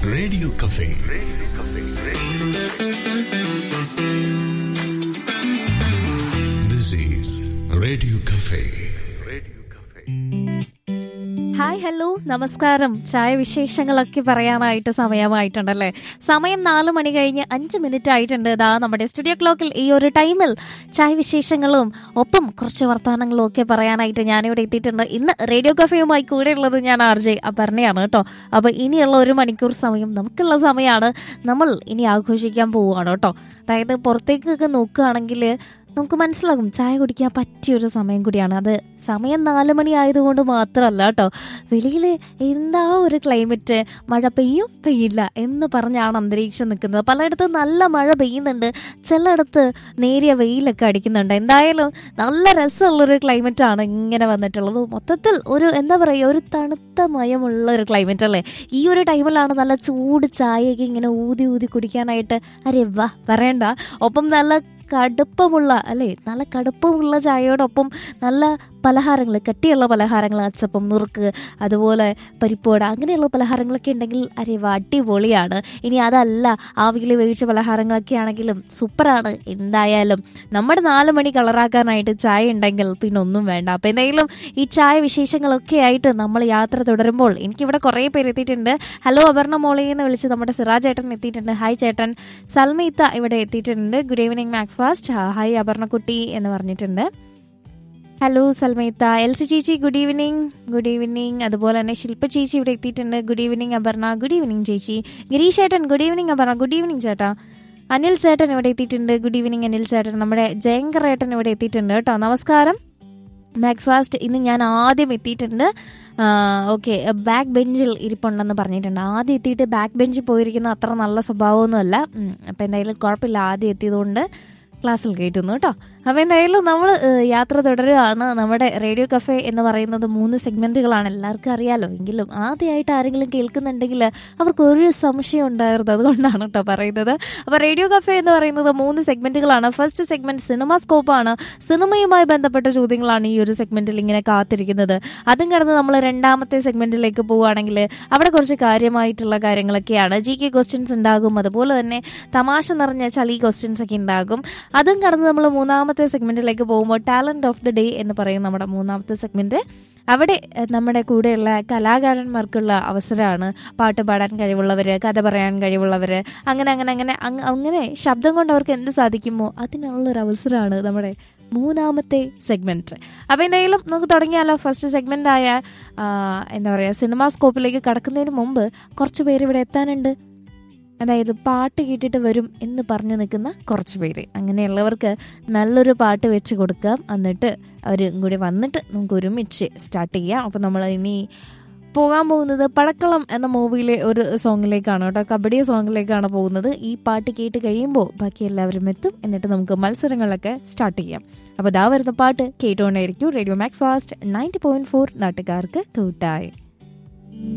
radio cafe this is radio cafe hi hello നമസ്കാരം ചായ വിശേഷങ്ങളൊക്കെ പറയാനായിട്ട് സമയമായിട്ടുണ്ടല്ലേ സമയം നാല് മണി കഴിഞ്ഞ് അഞ്ച് മിനിറ്റ് ആയിട്ടുണ്ട് ഇതാ നമ്മുടെ സ്റ്റുഡിയോ ക്ലോക്കിൽ ഈ ഒരു ടൈമിൽ ചായ വിശേഷങ്ങളും ഒപ്പം കുറച്ച് വർത്തമാനങ്ങളും ഒക്കെ പറയാനായിട്ട് ഞാനിവിടെ എത്തിയിട്ടുണ്ട് ഇന്ന് റേഡിയോ കഫേയുമായി കൂടെ ഉള്ളത് ഞാൻ ആർ ജെ അപർണയാണ് കേട്ടോ അപ്പോൾ ഇനിയുള്ള ഒരു മണിക്കൂർ സമയം നമുക്കുള്ള സമയമാണ് നമ്മൾ ഇനി ആഘോഷിക്കാൻ പോവുകയാണ് കേട്ടോ അതായത് പുറത്തേക്കൊക്കെ നോക്കുകയാണെങ്കിൽ നമുക്ക് മനസ്സിലാകും ചായ കുടിക്കാൻ പറ്റിയൊരു സമയം കൂടിയാണ് അത് സമയം നാല് മണി ആയതുകൊണ്ട് മാത്രമല്ല കേട്ടോ വെളിയിൽ എന്താ ഒരു ക്ലൈമറ്റ് മഴ പെയ്യും പെയ്യില്ല എന്ന് പറഞ്ഞാണ് അന്തരീക്ഷം നിൽക്കുന്നത് പലയിടത്തും നല്ല മഴ പെയ്യുന്നുണ്ട് ചിലയിടത്ത് നേരിയ വെയിലൊക്കെ അടിക്കുന്നുണ്ട് എന്തായാലും നല്ല രസമുള്ളൊരു ക്ലൈമറ്റാണ് ഇങ്ങനെ വന്നിട്ടുള്ളത് മൊത്തത്തിൽ ഒരു എന്താ പറയുക ഒരു തണുത്ത മയമുള്ള ഒരു ക്ലൈമറ്റ് അല്ലേ ഈ ഒരു ടൈമിലാണ് നല്ല ചൂട് ചായയൊക്കെ ഇങ്ങനെ ഊതി ഊതി കുടിക്കാനായിട്ട് അരെ വാ പറയണ്ട ഒപ്പം നല്ല കടുപ്പമുള്ള അല്ലേ നല്ല കടുപ്പമുള്ള ചായയോടൊപ്പം നല്ല പലഹാരങ്ങൾ കട്ടിയുള്ള പലഹാരങ്ങൾ അച്ചപ്പം നുറുക്ക് അതുപോലെ പരിപ്പോട അങ്ങനെയുള്ള പലഹാരങ്ങളൊക്കെ ഉണ്ടെങ്കിൽ അരെ വാ അടിപൊളിയാണ് ഇനി അതല്ല ആവിയിൽ വേവിച്ച പലഹാരങ്ങളൊക്കെ ആണെങ്കിലും സൂപ്പറാണ് എന്തായാലും നമ്മുടെ നാല് മണി കളറാക്കാനായിട്ട് ചായ ഉണ്ടെങ്കിൽ പിന്നെ ഒന്നും വേണ്ട അപ്പം എന്തെങ്കിലും ഈ ചായ വിശേഷങ്ങളൊക്കെ ആയിട്ട് നമ്മൾ യാത്ര തുടരുമ്പോൾ എനിക്കിവിടെ കുറേ പേര് എത്തിയിട്ടുണ്ട് ഹലോ അപർണ മോളെ എന്ന് വിളിച്ച് നമ്മുടെ സിറാജ് ചേട്ടൻ എത്തിയിട്ടുണ്ട് ഹായ് ചേട്ടൻ സൽമീത്ത ഇവിടെ എത്തിയിട്ടുണ്ട് ഗുഡ് ഈവനിങ് മാക്ഫാസ്റ്റ് ഹായ് അപർണക്കുട്ടി എന്ന് പറഞ്ഞിട്ടുണ്ട് ഹലോ സൽമീത്ത എൽ സി ചേച്ചി ഗുഡ് ഈവനിങ് ഗുഡ് ഈവനിങ് അതുപോലെ തന്നെ ശില്പ ചേച്ചി ഇവിടെ എത്തിയിട്ടുണ്ട് good evening Aparna good evening ചേച്ചി ഗിരീഷ് ചേട്ടൻ good evening Aparna good evening ചേട്ടാ അനിൽ ചേട്ടൻ ഇവിടെ എത്തിയിട്ടുണ്ട് ഗുഡ് ഈവനിങ് അനിൽ ചേട്ടൻ നമ്മുടെ ജയങ്കർ ഏട്ടൻ ഇവിടെ എത്തിയിട്ടുണ്ട് കേട്ടോ നമസ്കാരം ബ്രേക്ക്ഫാസ്റ്റ് ഇന്ന് ഞാൻ ആദ്യം എത്തിയിട്ടുണ്ട് ഓക്കെ ബാക്ക് ബെഞ്ചിൽ ഇരിപ്പുണ്ടെന്ന് പറഞ്ഞിട്ടുണ്ട് ആദ്യം എത്തിയിട്ട് ബാക്ക് ബെഞ്ചിൽ പോയിരിക്കുന്ന അത്ര നല്ല സ്വഭാവമൊന്നുമല്ല അപ്പം എന്തായാലും കുഴപ്പമില്ല ആദ്യം എത്തിയതുകൊണ്ട് ക്ലാസ്സിൽ കയറ്റുന്നു കേട്ടോ അപ്പോൾ എന്തായാലും നമ്മൾ യാത്ര തുടരുകയാണ് നമ്മുടെ റേഡിയോ കഫേ എന്ന് പറയുന്നത് മൂന്ന് സെഗ്മെൻറ്റുകളാണ് എല്ലാവർക്കും അറിയാലോ എങ്കിലും ആദ്യമായിട്ട് ആരെങ്കിലും കേൾക്കുന്നുണ്ടെങ്കിൽ അവർക്ക് ഒരു സംശയം ഉണ്ടായിരുന്നു അതുകൊണ്ടാണ് കേട്ടോ പറയുന്നത് അപ്പോൾ റേഡിയോ കഫേ എന്ന് പറയുന്നത് മൂന്ന് സെഗ്മെൻറ്റുകളാണ് ഫസ്റ്റ് സെഗ്മെൻറ്റ് സിനിമ സ്കോപ്പാണ് സിനിമയുമായി ബന്ധപ്പെട്ട ചോദ്യങ്ങളാണ് ഈ ഒരു സെഗ്മെൻറ്റിൽ ഇങ്ങനെ കാത്തിരിക്കുന്നത് അതും കടന്ന് നമ്മൾ രണ്ടാമത്തെ സെഗ്മെൻറ്റിലേക്ക് പോവുകയാണെങ്കിൽ അവിടെ കുറച്ച് കാര്യമായിട്ടുള്ള കാര്യങ്ങളൊക്കെയാണ് ജി കെ ക്വസ്റ്റ്യൻസ് ഉണ്ടാകും അതുപോലെ തന്നെ തമാശ നിറഞ്ഞ ചളി ക്വസ്റ്റ്യൻസ് ഒക്കെ ഉണ്ടാകും അതും കടന്ന് നമ്മൾ മൂന്നാമത്തെ സെഗ്മെന്റിലേക്ക് പോകുമ്പോൾ ടാലന്റ് ഓഫ് ദി ഡേ എന്ന് പറയും നമ്മുടെ മൂന്നാമത്തെ സെഗ്മെന്റ് അവിടെ നമ്മുടെ കൂടെയുള്ള കലാകാരന്മാർക്കുള്ള അവസരമാണ് പാട്ട് പാടാൻ കഴിവുള്ളവർ കഥ പറയാൻ കഴിവുള്ളവർ അങ്ങനെ അങ്ങനെ അങ്ങനെ അങ്ങനെ ശബ്ദം കൊണ്ട് അവർക്ക് എന്ത് സാധിക്കുമോ അതിനുള്ളൊരു അവസരമാണ് നമ്മുടെ മൂന്നാമത്തെ സെഗ്മെന്റ് അപ്പോൾ എന്തായാലും നമുക്ക് തുടങ്ങിയാലോ ഫസ്റ്റ് സെഗ്മെന്റ് ആയ എന്താ പറയുക സിനിമാ സ്കോപ്പിലേക്ക് കടക്കുന്നതിന് മുമ്പ് കുറച്ച് പേര് ഇവിടെ എത്താനുണ്ട് അതായത് പാട്ട് കേട്ടിട്ട് വരും എന്ന് പറഞ്ഞു നിൽക്കുന്ന കുറച്ച് പേര് അങ്ങനെയുള്ളവർക്ക് നല്ലൊരു പാട്ട് വെച്ച് കൊടുക്കാം എന്നിട്ട് അവരും കൂടി വന്നിട്ട് നമുക്ക് ഒരുമിച്ച് സ്റ്റാർട്ട് ചെയ്യാം അപ്പോൾ നമ്മൾ ഇനി പോകാൻ പോകുന്നത് പടക്കളം എന്ന മൂവിയിലെ ഒരു സോങ്ങിലേക്കാണ് കേട്ടോ കബഡി സോങ്ങിലേക്കാണ് പോകുന്നത് ഈ പാട്ട് കേട്ട് കഴിയുമ്പോൾ ബാക്കി എല്ലാവരും എത്തും എന്നിട്ട് നമുക്ക് മത്സരങ്ങളൊക്കെ സ്റ്റാർട്ട് ചെയ്യാം അപ്പോൾ ഇതാ വരുന്ന പാട്ട് കേട്ടുകൊണ്ടേയിരിക്കും radio MACFAST ninety point four നാട്ടുകാർക്ക് കൂട്ടായി